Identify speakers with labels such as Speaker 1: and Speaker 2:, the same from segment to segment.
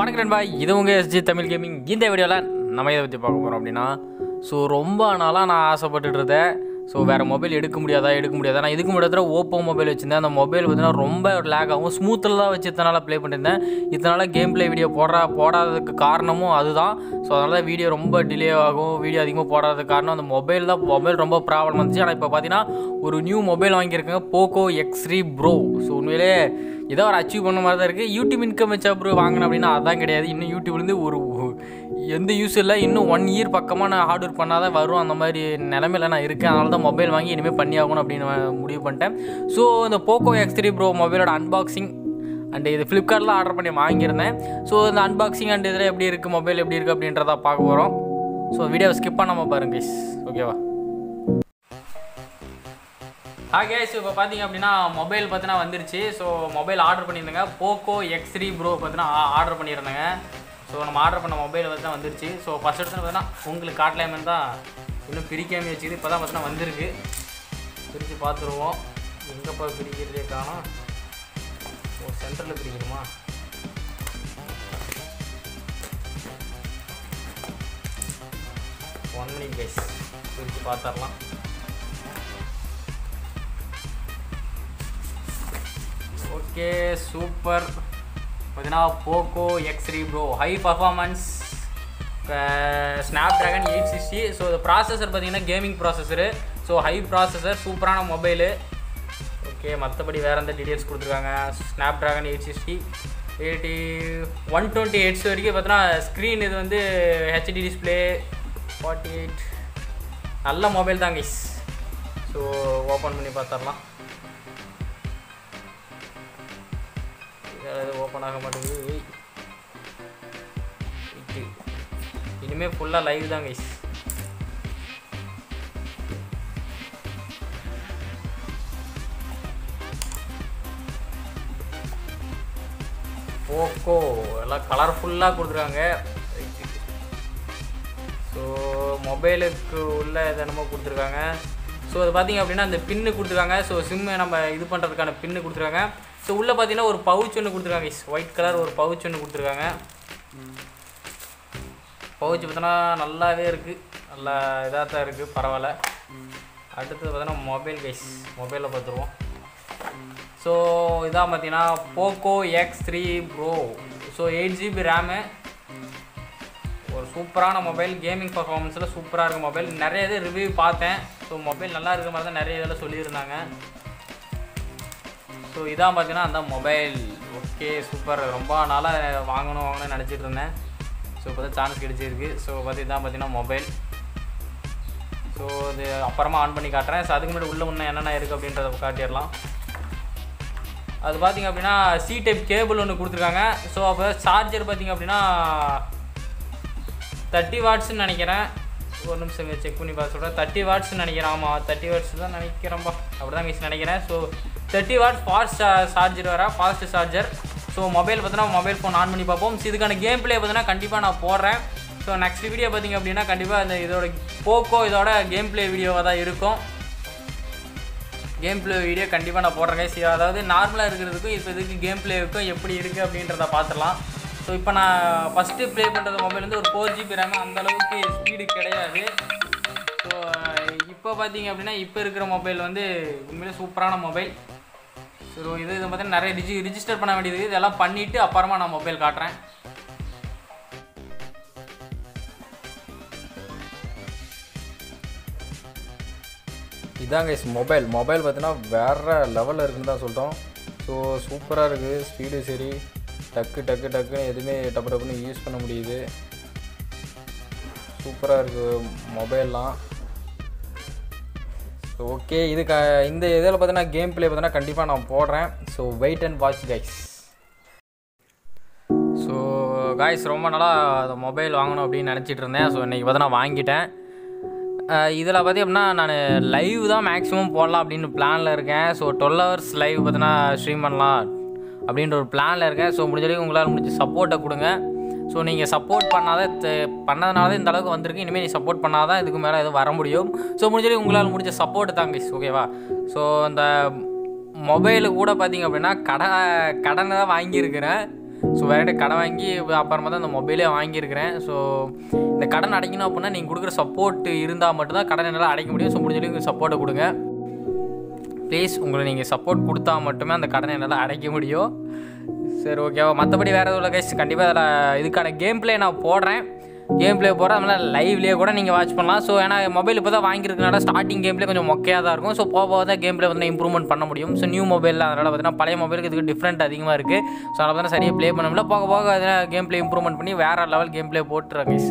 Speaker 1: வணக்கம் நண்பா இது உங்கள் எஸ்ஜி தமிழ் கேமிங் இந்த வீடியோவில் நம்ம இதை பற்றி பார்க்க போகிறோம் அப்படின்னா ஸோ ரொம்ப நாளாக நான் ஆசைப்பட்டுட்டு இருந்தேன் ஸோ வேறு மொபைல் எடுக்க முடியாதா எடுக்க முடியாதா நான் இதுக்கு முன்னாடி ஓப்போ மொபைல் வச்சுருந்தேன் அந்த மொபைல் பார்த்தீங்கன்னா ரொம்ப லேக் ஆகும் ஸ்மூத்தில் தான் வச்சு இத்தனை நாளாக ப்ளே பண்ணியிருந்தேன் இதனால் கேம் ப்ளே வீடியோ போடுற போடாததுக்கு காரணமும் அதுதான் ஸோ அதனால தான் வீடியோ ரொம்ப டிலே ஆகும் வீடியோ அதிகமாக போடாததுக்கு காரணம் அந்த மொபைல் தான் மொபைல் ரொம்ப ப்ராப்ளம் வந்துச்சு ஆனால் இப்போ பார்த்தீங்கன்னா ஒரு நியூ மொபைல் வாங்கியிருக்கேங்க Poco X three Pro so உண்மையிலே ஏதோ ஒரு அச்சீவ் பண்ண மாதிரி தான் இருக்குது யூடியூப் இன்கம் வச்சா ப்ரோ வாங்கினேன் அப்படின்னா அதான் கிடையாது இன்னும் யூடியூப்லேருந்து ஒரு எந்த யூஸ் இல்லை இன்னும் ஒன் இயர் பக்கமாக நான் ஹார்ட் ஒர்க் பண்ணால் தான் வரும் அந்த மாதிரி நிலமையில நான் இருக்கேன் அதனால தான் மொபைல் வாங்கி இனிமேல் பண்ணி ஆகணும் அப்படின்னு நான் முடிவு பண்ணிட்டேன் ஸோ இந்த போக்கோ எக்ஸ் த்ரீ ப்ரோ மொபைலோட அன்பாக்சிங் அண்ட் இது ஃப்ளிப்கார்ட்டில் ஆர்டர் பண்ணி வாங்கியிருந்தேன் ஸோ இந்த அன்பாக்சிங் அண்ட் இதில் எப்படி இருக்குது மொபைல் எப்படி இருக்குது அப்படின்றத பார்க்க போகிறோம் ஸோ வீடியோவை ஸ்கிப் பண்ணாமல் பாருங்க guys. ஓகேவா ஹாய் கேஸ் இப்போ பார்த்தீங்க அப்படின்னா மொபைல் பார்த்தீங்கன்னா வந்துருச்சு ஸோ மொபைல் ஆர்டர் பண்ணியிருந்தேங்க போக்கோ எக்ஸ் த்ரீ ப்ரோ பார்த்தீங்கன்னா ஆர்டர் பண்ணியிருந்தேங்க ஸோ நம்ம ஆர்டர் பண்ண மொபைல் வந்து தான் வந்துருச்சு ஸோ ஃபஸ்ட் எடுத்து பார்த்தீங்கன்னா உங்களுக்கு காட்டலாமே தான் இன்னும் பிரிக்காமல் வச்சுக்கிது இப்போ தான் பார்த்தீங்கன்னா வந்திருக்கு பிரித்து பார்த்துருவோம் எங்கேப்பா பிரிக்கிறதே காணோம் ஓ சென்டரில் பிரிக்கணுமா ஒன் மினிட் கேஸ் பிரித்து பார்த்துடலாம் ஓகே சூப்பர் பார்த்தீங்கன்னா Poco X three Pro high performance Snapdragon eight sixty so இந்த ப்ராசஸர் பார்த்தீங்கன்னா gaming processor so high processor சூப்பரான மொபைலு ஓகே மற்றபடி வேறு எந்த டீட்டெயில்ஸ் கொடுத்துருக்காங்க Snapdragon eight sixty eighty one twenty eights வரைக்கும் பார்த்தீங்கன்னா ஸ்க்ரீன் இது வந்து ஹெச்டி டிஸ்பிளே ஃபார்ட்டி எயிட் நல்ல மொபைல் தான் கைஸ் ஸோ ஓப்பன் பண்ணி பார்த்துடலாம் அது ஓப்பன் ஆக மாட்டேங்குது ஏய். இது. இனிமே ஃபுல்லாக லைவ் தான் கைஸ் போக்கோ எல்லாம் கலர்ஃபுல்லாக கொடுத்துருக்காங்க ஸோ மொபைலுக்கு உள்ள இது என்னமோ கொடுத்துருக்காங்க ஸோ அது பார்த்தீங்க அப்படின்னா அந்த பின்னு கொடுத்துருக்காங்க ஸோ சிம்மு நம்ம இது பண்ணுறதுக்கான பின்னு கொடுத்துருக்காங்க ஸோ உள்ளே பார்த்தீங்கன்னா ஒரு பவுச் ஒன்று கொடுத்துருக்காங்க ஒயிட் கலர் ஒரு பவுச் ஒன்று கொடுத்துருக்காங்க பவுச் பார்த்தோன்னா நல்லாவே இருக்குது நல்லா இதாக தான் இருக்குது பரவாயில்ல அடுத்தது பார்த்தோன்னா மொபைல் கைஸ் மொபைலில் பார்த்துருவோம் ஸோ இதான் பார்த்தீங்கன்னா Poco X three Pro so eight GB RAM ஒரு சூப்பரான மொபைல் கேமிங் பர்ஃபார்மன்ஸில் சூப்பராக இருக்க மொபைல் நிறைய இது ரிவ்யூ பார்த்தேன் ஸோ மொபைல் நல்லா இருக்கிற மாதிரி தான் நிறைய இதில் சொல்லியிருந்தாங்க ஸோ இதான் பார்த்தீங்கன்னா அந்த மொபைல் ஓகே சூப்பர் ரொம்ப நாளாக வாங்கணும் வாங்கணும்னு நினச்சிட்டு இருந்தேன் ஸோ இப்போ தான் சான்ஸ் கிடைச்சிருக்கு ஸோ பார்த்து இதான் பார்த்தீங்கன்னா மொபைல் ஸோ இது அப்புறமா ஆன் பண்ணி காட்டுறேன் ஸோ அதுக்கு முன்னாடி உள்ள முன்னே என்னென்ன இருக்குது அப்படின்றத காட்டிடலாம் அது பார்த்தீங்க அப்படின்னா சி டைப் கேபிள் ஒன்று கொடுத்துருக்காங்க ஸோ அப்போ சார்ஜர் பார்த்தீங்க அப்படின்னா தேர்ட்டி வாட்ஸ்னு நினைக்கிறேன் ஒரு நிமிஷம் செக் பண்ணி பார்த்து சொல்கிறேன் தேர்ட்டி வாட்ஸ்னு நினைக்கிறேன் ஆமாம் தேர்ட்டி வாட்ஸ் தான் நினைக்கிறேன்ப்பா அப்படி தான் மிஸ் நினைக்கிறேன் so thirty watts fast charger வர ஃபாஸ்ட் சார்ஜர் ஸோ மொபைல் பார்த்தீங்கன்னா மொபைல் ஃபோன் ஆன் பண்ணி பார்ப்போம் ஸோ இதுக்கான கேம் ப்ளே பார்த்தீங்கன்னா கண்டிப்பாக நான் போடுறேன் ஸோ நெக்ஸ்ட் வீடியோ பார்த்தீங்க அப்படின்னா கண்டிப்பாக இந்த இதோட போக்கோ இதோட கேம் ப்ளே வீடியோவாக தான் இருக்கும் கேம் ப்ளே வீடியோ கண்டிப்பாக நான் போடுறேன் சரி அதாவது நார்மலாக இருக்கிறதுக்கும் இப்போ இதுக்கு கேம் ப்ளேவுக்கும் எப்படி இருக்குது அப்படின்றத பார்த்துடலாம் ஸோ இப்போ நான் ஃபஸ்ட்டு ப்ளே பண்ணுறது மொபைல் வந்து ஒரு ஃபோர் ஜிபி ரேம் அந்த அளவுக்கு ஸ்பீடு கிடையாது ஸோ இப்போ பார்த்தீங்க அப்படின்னா இப்போ இருக்கிற மொபைல் வந்து உண்மையிலே சூப்பரான மொபைல் ஸோ இது இது பார்த்தீங்கன்னா நிறைய ரிஜி ரிஜிஸ்டர் பண்ண வேண்டியது இருக்குது. இதெல்லாம் பண்ணிவிட்டு அப்புறமா நான் மொபைல் காட்டுறேன் இதாங்க இஸ் மொபைல் மொபைல் பார்த்தீங்கன்னா வேறு லெவலில் இருக்குன்னு தான் சொல்லிட்டோம் ஸோ சூப்பராக இருக்குது ஸ்பீடு சரி டக்கு டக்கு டக்குன்னு எதுவுமே டப்பு டப்புன்னு யூஸ் பண்ண முடியுது சூப்பராக இருக்குது மொபைல்லாம் ஸோ ஓகே இது க இந்த இதில் பார்த்தீங்கன்னா கேம் ப்ளே பார்த்தீங்கன்னா கண்டிப்பாக நான் போடுறேன் so wait and watch guys so guys ரொம்ப நாளாக அந்த மொபைல் வாங்கணும் அப்படின்னு நினச்சிட்டு இருந்தேன் ஸோ இன்றைக்கி பார்த்தீங்கன்னா வாங்கிட்டேன் இதில் பார்த்தி அப்படின்னா நான் லைவ் தான் மேக்ஸிமம் போடலாம் அப்படின்னு பிளானில் இருக்கேன் ஸோ டுவெல் ஹவர்ஸ் லைவ் பார்த்தீங்கன்னா ஸ்ட்ரீம் பண்ணலாம் அப்படின்ற ஒரு பிளானில் இருக்கேன் ஸோ முடிஞ்ச வரைக்கும் உங்களால் முடிஞ்ச சப்போர்ட்டை கொடுங்க ஸோ நீங்கள் சப்போர்ட் பண்ணாத பண்ணதுனால தான் இந்த அளவுக்கு வந்திருக்கு இனிமேல் நீ சப்போர்ட் பண்ணாதான் இதுக்கு மேலே எதுவும் வர முடியும் ஸோ முடிஞ்ச வரைக்கும் உங்களால் முடிஞ்ச சப்போர்ட் தாங்க ஓகேவா ஸோ அந்த மொபைலு கூட பார்த்தீங்க அப்படின்னா கடை கடனை தான் வாங்கியிருக்கிறேன் ஸோ வேறு கடன் வாங்கி அப்புறமா தான் இந்த மொபைலே வாங்கியிருக்கிறேன் ஸோ இந்த கடன் அடைக்கணும் அப்படின்னா நீங்கள் கொடுக்குற சப்போர்ட் இருந்தால் மட்டும்தான் கடன் என்னால் அடைக்க முடியும் ஸோ முடிஞ்ச அளவுக்கு சப்போர்ட்டை கொடுங்க ப்ளீஸ் உங்களை நீங்கள் சப்போர்ட் கொடுத்தா மட்டுமே அந்த கடனை என்னால் அடைக்க முடியும் சரி ஓகேவா மற்றபடி வேறு எதுவும் இல்லை கைஸ் கண்டிப்பாக அதில் இதுக்கான கேம் ப்ளே நான் போடுறேன் கேம் ப்ளே போடுறேன் அதனால் லைவ்லேயே கூட நீங்கள் வாட்ச் பண்ணலாம் ஸோ ஏன்னா மொபைல் இப்போ தான் வாங்கியிருக்கனால ஸ்டார்டிங் கேம் ப்ளே கொஞ்சம் மொக்கையாக தான் இருக்கும் ஸோ போக போக தான் கேம் ப்ளே வந்து இம்ப்ரூவ்மெண்ட் பண்ண முடியும் ஸோ நியூ மொபைலில் அதனால் பார்த்தீங்கன்னா பழைய மொபைலுக்கு இதுக்கு டிஃப்ரெண்ட் அதிகமாக இருக்குது ஸோ அதனால் தான் சரியாக ப்ளே பண்ண முடியல போக போக அதனால் கேம் ப்ளே இம்ப்ரூவ்மெண்ட் பண்ணி வேறு லெவல் கேம் ப்ளே போட்டுறேன் கைஸ்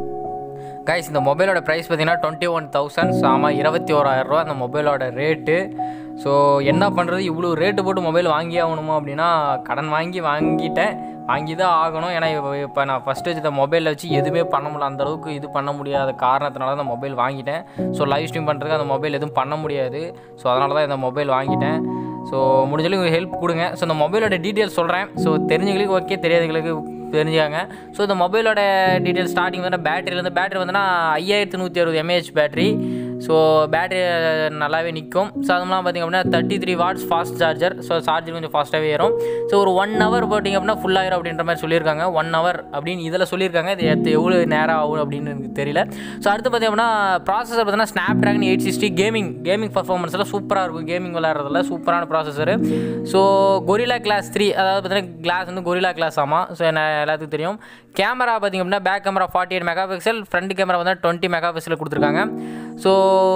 Speaker 1: கைஸ் இந்த மொபைலோட ப்ரைஸ் பார்த்தீங்கன்னா டுவெண்ட்டி ஒன் தௌசண்ட் ஆமாம் இருபத்தி ஓராயிரரூவா அந்த மொபைலோட ரேட்டு ஸோ என்ன பண்ணுறது இவ்வளோ ரேட்டு போட்டு மொபைல் வாங்கி ஆகணுமோ அப்படின்னா கடன் வாங்கி வாங்கிட்டேன் வாங்கி தான் ஆகணும் ஏன்னா இப்போ இப்போ நான் ஃபஸ்ட்டு வச்சு இந்த மொபைலில் வச்சு எதுவுமே பண்ண முடியல அந்தளவுக்கு இது பண்ண முடியாத காரணத்தினால தான் மொபைல் வாங்கிட்டேன் ஸோ லைவ் ஸ்ட்ரீம் பண்ணுறதுக்கு அந்த மொபைல் எதுவும் பண்ண முடியாது ஸோ அதனால தான் இந்த மொபைல் வாங்கிட்டேன் ஸோ முடிஞ்சளவுக்கு ஹெல்ப் கொடுங்க ஸோ இந்த மொபைலோட டீட்டெயில்ஸ் சொல்கிறேன் ஸோ தெரிஞ்சவங்களுக்கு ஓகே தெரியாதவங்களுக்கு தெரிஞ்சுக்காங்க ஸோ இந்த மொபைலோட டீட்டெயில் ஸ்டார்டிங் வந்து பேட்டரியிலேருந்து பேட்டரி வந்துன்னா ஐயாயிரத்து நூற்றி அறுபது எம்ஏஹெச் பேட்டரி ஸோ பேட்டரி நல்லாவே நிற்கும் ஸோ அதுலாம் பார்த்திங்க அப்படின்னா thirty three watts fast charger so charger கொஞ்சம் ஃபாஸ்ட்டாகவே ஏறும் ஸோ ஒரு ஒன் ஹவர் போட்டிங்க அப்படின்னா ஃபுல் ஆயிரும் அப்படின்ற மாதிரி சொல்லியிருக்காங்க ஒன் ஹவர் அப்படின்னு இதில் சொல்லியிருக்காங்க இது எத்து எவ்வளோ நேரம் ஆகும் அப்படின்னு எனக்கு தெரியல ஸோ அடுத்து பார்த்திங்க அப்படின்னா ப்ராசஸர் பார்த்தீங்கன்னா Snapdragon eight sixty gaming gaming பர்ஃபார்மன்ஸ்லாம் சூப்பராக இருக்கும் கேமிங் விளையாடுறதுல சூப்பரான processor so Gorilla glass three அதாவது பார்த்தீங்கன்னா கிளாஸ் வந்து கொரிலா கிளாஸ் ஆமாம் ஸோ என்ன எல்லாத்துக்கும் தெரியும் கேமரா பார்த்திங்க அப்படின்னா back camera forty eight mega pixel front camera வந்து டுவெண்ட்டி மெகா பிக்சல் கொடுத்துருக்காங்க ஸோ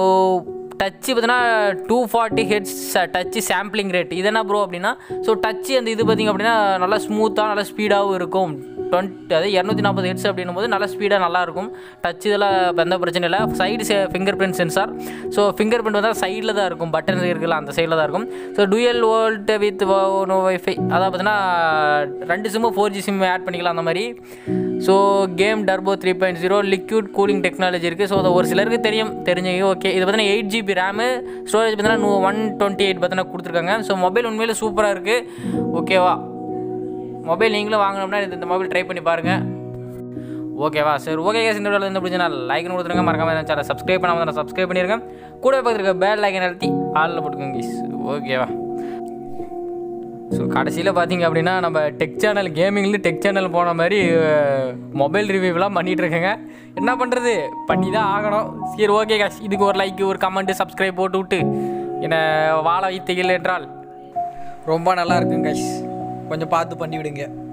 Speaker 1: டச்சு பார்த்தீங்கன்னா two forty hertz touch sampling rate இது என்ன ப்ரோ அப்படின்னா ஸோ டச்சு அந்த இது பார்த்திங்க அப்படின்னா நல்லா ஸ்மூத்தாக நல்லா ஸ்பீடாகவும் இருக்கும் டுவெண்ட்டி அதாவது இரநூத்தி நாற்பது ஹெட்ஸ் அப்படின்னும் போது நல்லா ஸ்பீடாக நல்லாயிருக்கும் டச் இதெல்லாம் எந்த பிரச்சனையும் இல்லை side finger print sensor so finger print வந்து சைடில் தான் இருக்கும் பட்டன் இருக்குல்ல அந்த சைடில் தான் இருக்கும் so dual VoLTE with no wifi அதாவது பார்த்தீங்கன்னா ரெண்டு sim four G sim add பண்ணிக்கலாம் அந்த மாதிரி so game turbo three point zero liquid cooling technology இருக்குது ஸோ அதை ஒரு சிலருக்கு தெரியும் தெரிஞ்சவங்க ஓகே இது பார்த்தீங்கன்னா எயிட் ஜிபி ரேமு ஸ்டோரேஜ் பார்த்தீங்கன்னா ஒன் டுவெண்ட்டி எயிட் பார்த்தீங்கன்னா கொடுத்துருக்காங்க ஸோ மொபைல் உண்மையிலே சூப்பராக இருக்குது ஓகேவா மொபைல் நீங்களும் வாங்கணும்னா இந்த இந்த மொபைல் ட்ரை பண்ணி பாருங்கள் ஓகேவா சரி ஓகே கேஸ் இந்த வீடியோவில் இருந்து பிடிச்சா லைக் கொடுத்துருங்க மறக்காம சேனல் சப்ஸ்கிரைப் பண்ணாமல் நான் சப்ஸ்கிரைப் பண்ணியிருக்கேன் கூட பார்த்துருக்க பேட் லைக் நிறுத்தி ஆளில் போட்டுக்கோங்க கீஸ் ஓகேவா ஸோ கடைசியில் பார்த்தீங்க அப்படின்னா நம்ம டெக் சேனல் கேமிங்லேருந்து டெக் சேனல் போன மாதிரி மொபைல் ரிவ்யூலாம் பண்ணிகிட்டு இருக்கேங்க என்ன பண்ணுறது பண்ணி தான் ஆகணும் சரி ஓகே காஷ் இதுக்கு ஒரு லைக் ஒரு கமெண்ட்டு சப்ஸ்கிரைப் போட்டு விட்டு என்னை வாழ வைத்தீர்கள் என்றால்
Speaker 2: ரொம்ப நல்லா இருக்குங்க கைஸ் கொஞ்சம் பார்த்து பண்ணி விடுங்க